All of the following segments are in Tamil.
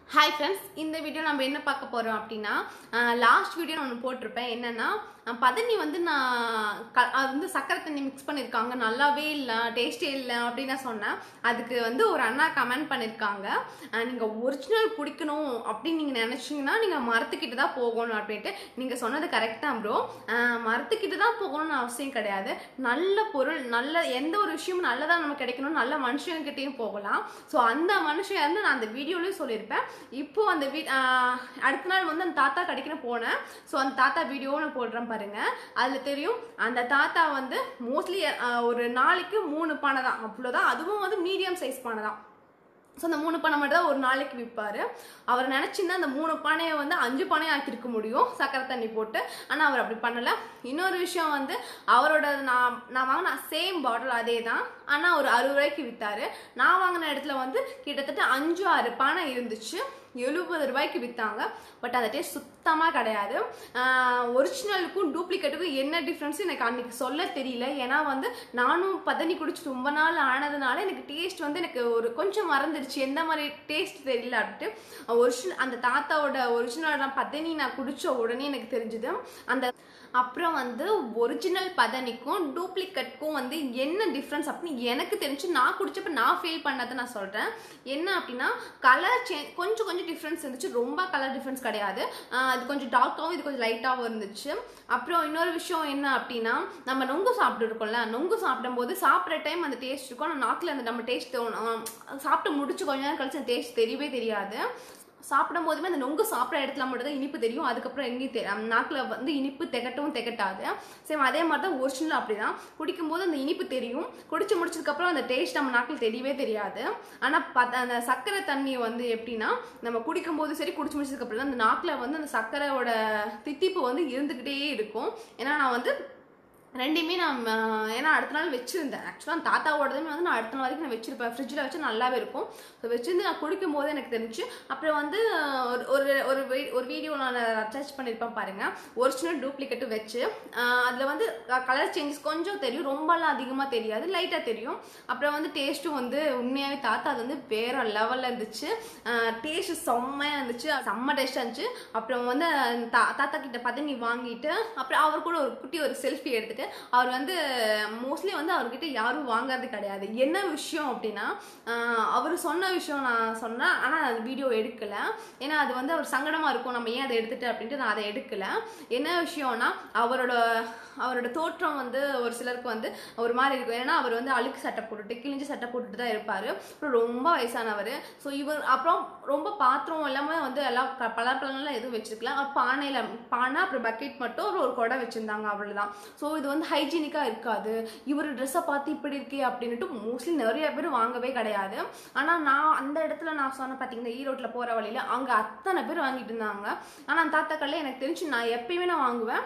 ஹாய் ஃப்ரெண்ட்ஸ் இந்த வீடியோ நம்ம என்ன பார்க்க போகிறோம் அப்படின்னா லாஸ்ட் வீடியோ நான் ஒன்று போட்டிருப்பேன் என்னன்னா அஹ், பதனி வந்து நான் க அது வந்து சக்கரை தண்ணி மிக்ஸ் பண்ணியிருக்காங்க நல்லாவே இல்லை டேஸ்டே இல்லை அப்படின்னு நான் சொன்னேன் அதுக்கு வந்து ஒரு அண்ணா கமெண்ட் பண்ணியிருக்காங்க நீங்கள் ஒரிஜினல் குடிக்கணும் அப்படின்னு நீங்கள் நினச்சிங்கன்னா நீங்கள் மரத்துக்கிட்ட தான் போகணும் அப்படின்ட்டு நீங்கள் சொன்னது கரெக்ட் தான் ப்ரோ மரத்துக்கிட்ட தான் போகணும்னு அவசியம் கிடையாது நல்ல பொருள் நல்ல எந்த ஒரு விஷயமும் நல்லதாக நமக்கு கிடைக்கணும் நல்ல மனுஷங்கிட்டையும் போகலாம் ஸோ அந்த மனுஷன் வந்து நான் அந்த வீடியோலையும் சொல்லியிருப்பேன் இப்போ அந்த வீ ஆஹ் அடுத்த நாள் வந்து அந்த தாத்தா கடைக்குன்னு போனேன் ஸோ அந்த தாத்தா வீடியோ நான் போடுறேன் பாருங்க அதில் தெரியும் அந்த தாத்தா வந்து மோஸ்ட்லி ஒரு நாளைக்கு மூணு பானை தான் அவ்வளோதான் அதுவும் வந்து மீடியம் சைஸ் பானை தான் ஸோ அந்த மூணு பானை மட்டும் தான் ஒரு நாளைக்கு விற்பாரு அவர் நினச்சிருந்தா அந்த மூணு பானையை வந்து அஞ்சு பானையை ஆக்கியிருக்க முடியும் சக்கரை தண்ணி போட்டு ஆனால் அவர் அப்படி பண்ணலை இன்னொரு விஷயம் வந்து அவரோட நான் நான் வாங்கின சேம் பாட்டில் அதே தான் ஆனால் ஒரு அறுபது ரூபாய்க்கு விற்றாரு நான் வாங்கின இடத்துல வந்து கிட்டத்தட்ட அஞ்சு ஆறு பானை இருந்துச்சு எழுபது ரூபாய்க்கு விற்றாங்க பட் அந்த டேஸ்ட் சுத்தமாக கிடையாது ஒரிஜினலுக்கும் டூப்ளிகேட்டுக்கும் என்ன டிஃப்ரென்ஸ் எனக்கு அன்னைக்கு சொல்ல தெரியல ஏன்னா வந்து நானும் பதனி குடிச்சு ரொம்ப நாள் ஆனதுனால எனக்கு டேஸ்ட் வந்து எனக்கு ஒரு கொஞ்சம் மறந்துடுச்சு எந்த மாதிரி டேஸ்ட் தெரியல அப்படின்ட்டு ஒரிஜினல் அந்த தாத்தாவோட ஒரிஜினல் பதனி நான் குடிச்ச உடனே எனக்கு தெரிஞ்சுது அந்த அப்புறம் வந்து ஒரிஜினல் பதனிக்கும் டூப்ளிகேட்க்கும் வந்து என்ன டிஃப்ரென்ஸ் அப்படின்னு எனக்கு தெரிஞ்சு நான் குடிச்சப்ப நான் ஃபீல் பண்ணதை நான் சொல்கிறேன் என்ன அப்படின்னா கலர் சே கொஞ்சம் கொஞ்சம் டிஃப்ரென்ஸ் இருந்துச்சு ரொம்ப கலர் டிஃப்ரென்ஸ் கிடையாது ஆஹ் அது கொஞ்சம் டார்க்காகவும் இது கொஞ்சம் லைட்டாகவும் இருந்துச்சு அப்புறம் இன்னொரு விஷயம் என்ன அப்படின்னா நம்ம நொங்கு சாப்பிட்டு இருக்கோம்ல நொங்கு சாப்பிடும்போது சாப்பிட்ற டைம் அந்த டேஸ்ட் இருக்கும் ஆனால் நாக்கில் அந்த நம்ம டேஸ்ட் சாப்பிட்டு முடிச்சு கொஞ்ச நேரம் கழிச்சு அந்த டேஸ்ட் தெரியவே தெரியாது சாப்பிடும் போதுமே அந்த நொங்கு சாப்பிட்ற இடத்துல மட்டும் தான் இனிப்பு தெரியும் அதுக்கப்புறம் எங்கேயும் தெ நாக்கில் வந்து இனிப்பு திகட்டவும் திகட்டாது சேம் அதே மாதிரி தான் ஒரிஜினல் அப்படி தான் குடிக்கும்போது அந்த இனிப்பு தெரியும் குடிச்சு முடிச்சதுக்கப்புறம் அந்த டேஸ்ட் நம்ம நாக்கில் தெரியவே தெரியாது ஆனால் பத் அந்த சர்க்கரை தண்ணி வந்து எப்படின்னா நம்ம குடிக்கும்போது சரி குடிச்சு முடிச்சதுக்கப்புறம் அந்த நாக்கில் வந்து அந்த சர்க்கரையோட தித்திப்பு வந்து இருந்துக்கிட்டே இருக்கும் ஏன்னா நான் வந்து ரெண்டையுமே நான் ஆஹ், ஏன்னா அடுத்த நாள் வச்சிருந்தேன் ஆக்சுவலாக தாத்தாவோடதுமே வந்து நான் அடுத்த நாள் வரைக்கும் நான் வச்சிருப்பேன் ஃப்ரிட்ஜில் வச்சு நல்லாவே இருக்கும் ஸோ வச்சிருந்து நான் குடிக்கும் போது எனக்கு தெரிஞ்சு அப்புறம் வந்து ஒரு ஒரு ஒரு வி- ஒரு வீடியோ நான் அட்டாச் பண்ணியிருப்பேன் பாருங்க ஒரிஜினல் டூப்ளிகேட்டு வச்சு அதில் வந்து கலர் சேஞ்சஸ் கொஞ்சம் தெரியும் ரொம்பலாம் அதிகமாக தெரியாது லைட்டாக தெரியும் அப்புறம் வந்து டேஸ்ட்டும் வந்து உண்மையாகவே தாத்தா அது வந்து வேற லெவலில் இருந்துச்சு டேஸ்ட் செம்மையாக இருந்துச்சு செம்ம டேஸ்ட்டாக இருந்துச்சு அப்புறம் வந்து தா தாத்தா கிட்ட பதனி வாங்கிட்டு அப்புறம் அவர் கூட ஒரு குட்டி ஒரு செல்ஃபி எடுத்துட்டு அவர் வந்து மோஸ்ட்லி வந்து அவர்கிட்ட யாரும் வாங்குறது கிடையாது என்ன விஷயம் அப்படின்னா அவர் சொன்ன விஷயம் நான் சொன்னேன் ஆனால் அது வீடியோ எடுக்கல ஏன்னா அது வந்து அவர் சங்கடமாக இருக்கும் நம்ம ஏன் அதை எடுத்துட்டு அப்படின்ட்டு நான் அதை எடுக்கல என்ன விஷயம்னா அவரோட அவரோட தோற்றம் வந்து ஒரு சிலருக்கு வந்து ஒரு மாதிரி இருக்கும் ஏன்னா அவர் வந்து அழுக்கு சட்டை போட்டுட்டு கிழிஞ்ச சட்டை போட்டுட்டு தான் இருப்பார் அப்புறம் ரொம்ப வயசானவர் ஸோ இவர் அப்புறம் ரொம்ப பாத்திரம் எல்லாமே வந்து எல்லாம் க- பலப்பழங்கள்லாம் எதுவும் வச்சிருக்கலாம் அவர் பானையில் பானை அப்புறம் பக்கெட் மட்டும் ஒரு ஒரு குடம் வச்சுருந்தாங்க அவ்வளோதான் ஸோ இது வந்து ஹைஜீனிக்காக இருக்காது இவர் ட்ரெஸ்ஸை பார்த்து இப்படி இருக்கே அப்படின்ட்டு மோஸ்ட்லி நிறைய பேர் வாங்கவே கிடையாது ஆனால் நான் அந்த இடத்துல நான் சொன்ன பார்த்தீங்கன்னா ஈரோட்டில் போகிற வழியில் அங்கே அத்தனை பேர் வாங்கிட்டு இருந்தாங்க ஆனால் அந்த தாத்தாக்கள்ல எனக்கு தெரிஞ்சு நான் எப்பயுமே நான் வாங்குவேன்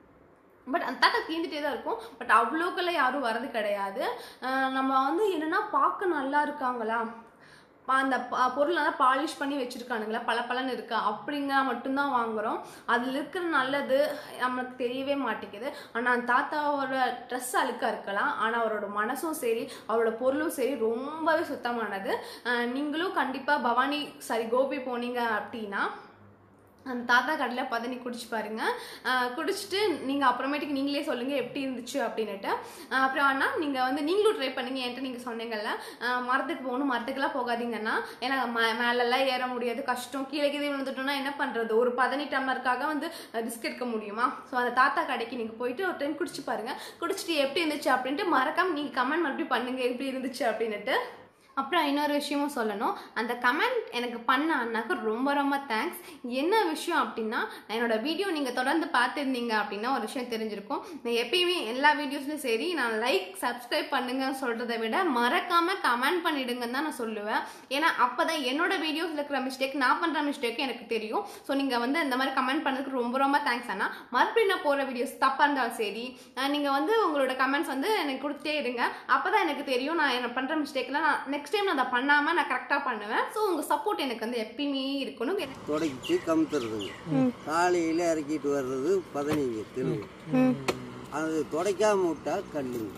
பட் அந்த தாத்தா தீந்துட்டே தான் இருக்கும் பட் அவ்வளோக்கெல்லாம் யாரும் வரது கிடையாது அஹ் நம்ம வந்து என்னன்னா பார்க்க நல்லா இருக்காங்களா பா- அந்த ப- பொருள் நல்லா பாலிஷ் பண்ணி வச்சுருக்கானுங்களா பல பலன்னு இருக்கா அப்படிங்க மட்டும்தான் வாங்குறோம் அதில் இருக்கிற நல்லது நம்மளுக்கு தெரியவே மாட்டேங்குது ஆனால் அந்த தாத்தாவோட ட்ரெஸ் அழுக்கா இருக்கலாம் ஆனால் அவரோட மனசும் சரி அவரோட பொருளும் சரி ரொம்பவே சுத்தமானது அஹ் நீங்களும் கண்டிப்பாக பவானி சாரி கோபி போனீங்க அப்படின்னா அந்த தாத்தா கடையில் பதனி குடிச்சு பாருங்க ஆஹ் குடிச்சிட்டு நீங்கள் அப்புறமேட்டுக்கு நீங்களே சொல்லுங்கள் எப்படி இருந்துச்சு அப்படின்னுட்டு ஆஹ் அப்புறம் ஆனால் நீங்கள் வந்து நீங்களும் ட்ரை பண்ணுங்க என்கிட்ட நீங்கள் சொன்னீங்கல்ல ஆஹ் மரத்துக்கு போகணும் மரத்துக்குலாம் போகாதீங்கன்னா ஏன்னா ம மேலெல்லாம் ஏற முடியாது கஷ்டம் கீழே கீழே விழுந்துட்டோம்னா என்ன பண்ணுறது ஒரு பதனி டம்ளருக்காக வந்து ரிஸ்க் எடுக்க முடியுமா ஸோ அந்த தாத்தா கடைக்கு நீங்கள் போயிட்டு ஒரு டைம் குடிச்சு பாருங்க குடிச்சிட்டு எப்படி இருந்துச்சு அப்படின்ட்டு மறக்காம நீங்கள் கமெண்ட் மறுபடியும் பண்ணுங்க எப்படி இருந்துச்சு அப்படின்னுட்டு அப்புறம் இன்னொரு விஷயமும் சொல்லணும் அந்த கமெண்ட் எனக்கு பண்ண அண்ணாக்கு ரொம்ப ரொம்ப தேங்க்ஸ் என்ன விஷயம் அப்படின்னா என்னோட வீடியோ நீங்கள் தொடர்ந்து பார்த்துருந்தீங்க அப்படின்னா ஒரு விஷயம் தெரிஞ்சிருக்கும் நான் எப்பயுமே எல்லா வீடியோஸ்லையும் சரி நான் லைக் சப்ஸ்கிரைப் பண்ணுங்கன்னு சொல்கிறத விட மறக்காமல் கமெண்ட் பண்ணிடுங்கன்னு தான் நான் சொல்லுவேன் ஏன்னா அப்போ தான் என்னோட வீடியோஸில் இருக்கிற மிஸ்டேக் நான் பண்ணுற மிஸ்டேக் எனக்கு தெரியும் ஸோ நீங்கள் வந்து இந்த மாதிரி கமெண்ட் பண்ணதுக்கு ரொம்ப ரொம்ப தேங்க்ஸ் அண்ணா மறுபடியும் நான் போகிற வீடியோஸ் தப்பாக இருந்தாலும் சரி நீங்கள் வந்து உங்களோட கமெண்ட்ஸ் வந்து எனக்கு கொடுத்துட்டே இருங்க அப்போ தான் எனக்கு தெரியும் நான் என்ன பண்ணுற மிஸ்டேக்லாம் நான் நெக்ஸ்ட் டைம் நான் அதை பண்ணாமல் நான் கரெக்டாக பண்ணுவேன் ஸோ உங்கள் சப்போர்ட் எனக்கு வந்து எப்பயுமே இருக்கணும் எனக்கு தொடக்கிட்டு கமுத்துறதுங்க காலையில் இறக்கிட்டு வர்றது பதனிங்க தெலுங்கு அது துடைக்காம விட்டா கல்லுங்க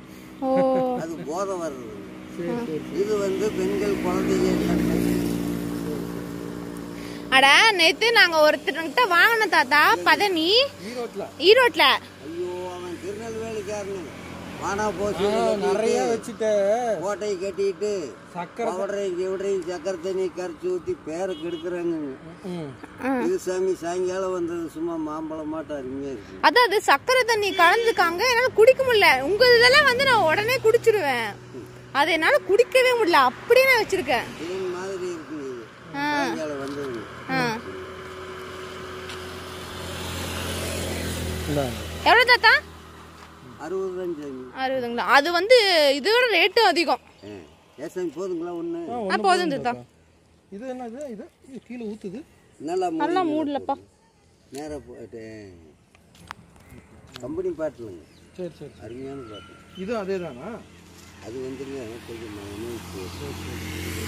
அது போதை வர்றது இது வந்து பெண்கள் குழந்தைங்க கட்டது அட நேத்து நாங்க ஒருத்தர்கிட்ட வாங்கினோம் தாத்தா பதனி ஈரோட்டில் ஈரோட்ல ஐயோ அவன் திருநெல்வேலிக்காரனு வானா போச்சு நிறைய வச்சுட்டு கோட்டையை கட்டிட்டு சக்கரை பவுடரையும் கிவடரையும் சக்கரை தண்ணி கரைச்சி ஊற்றி பேரை கெடுக்குறாங்க ம் இது சாமி சாயங்காலம் வந்தது சும்மா மாம்பழம் மாட்டம் அருமையாக இருக்கு அதான் அது சக்கரை தண்ணி கலந்துக்காங்க என்னால குடிக்க முடியல உங்க இதெல்லாம் வந்து நான் உடனே குடிச்சிருவேன் அது என்னால குடிக்கவே முடியல அப்படியே நான் வச்சிருக்கேன் தேன் மாதிரி இருக்கு இது சாயங்காலம் வந்தது ஆ. இந்தாங்க எவ்வளவு தாத்தா அறுபது தான் சாமி அறுபதுங்களா அது வந்து இதோட ரேட்டும் அதிகம் ஆ ஏன் சாமி போதுங்களா ஒன்று ஆ போதும் தாத்தா இது என்னது இது இது கீழே ஊத்துது நல்லா நல்லா மூடலப்பா நேராக போட்டு கம்பெனி பாட்டுலங்க சரி சரி அருமையான பாட்டு இது அதே தானா அது வந்துருங்க கொஞ்சம் நினைவு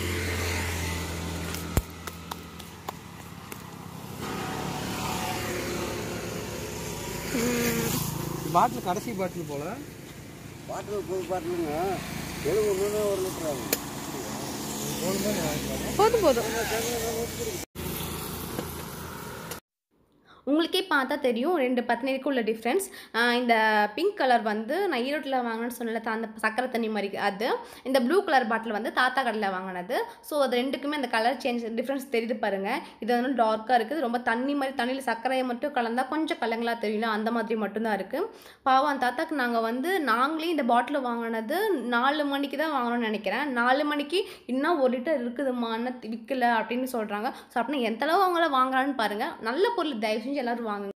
பாட்டில் கடைசி பாட்டில் போல பாட்டில் புது பாட்டிலுங்க எழுபது ரூபா ஒரு லிட்டர் ஆகும் போதுமே நான் வாங்கிக்கலாம் போதும் போதும் உங்களுக்கே பார்த்தா தெரியும் ரெண்டு பத்தினிக்கு உள்ள டிஃப்ரென்ஸ் இந்த பிங்க் கலர் வந்து நான் ஈரோட்டில் வாங்கினேன்னு சொன்னல அந்த சக்கரை தண்ணி மாதிரி அது இந்த ப்ளூ கலர் பாட்டில் வந்து தாத்தா கடையில் வாங்கினது ஸோ அது ரெண்டுக்குமே அந்த கலர் சேஞ்ச் டிஃப்ரென்ஸ் தெரியுது பாருங்கள் இது வந்து டார்க்காக இருக்குது ரொம்ப தண்ணி மாதிரி தண்ணியில் சர்க்கரையை மட்டும் கலந்தால் கொஞ்சம் கலங்களாக தெரியல அந்த மாதிரி மட்டும்தான் இருக்குது பாவம் அந்த தாத்தாக்கு நாங்கள் வந்து நாங்களே இந்த பாட்டில் வாங்கினது நாலு மணிக்கு தான் வாங்கணும்னு நினைக்கிறேன் நாலு மணிக்கு இன்னும் ஒரு லிட்டர் இருக்குதுமா இன்னும் விற்கல அப்படின்னு சொல்கிறாங்க ஸோ அப்படின்னா எந்த அளவு அவங்கள வாங்குறான்னு பாருங்கள் நல்ல பொருள் தயவு செஞ்சு எல்லாரும் வாங்குங்க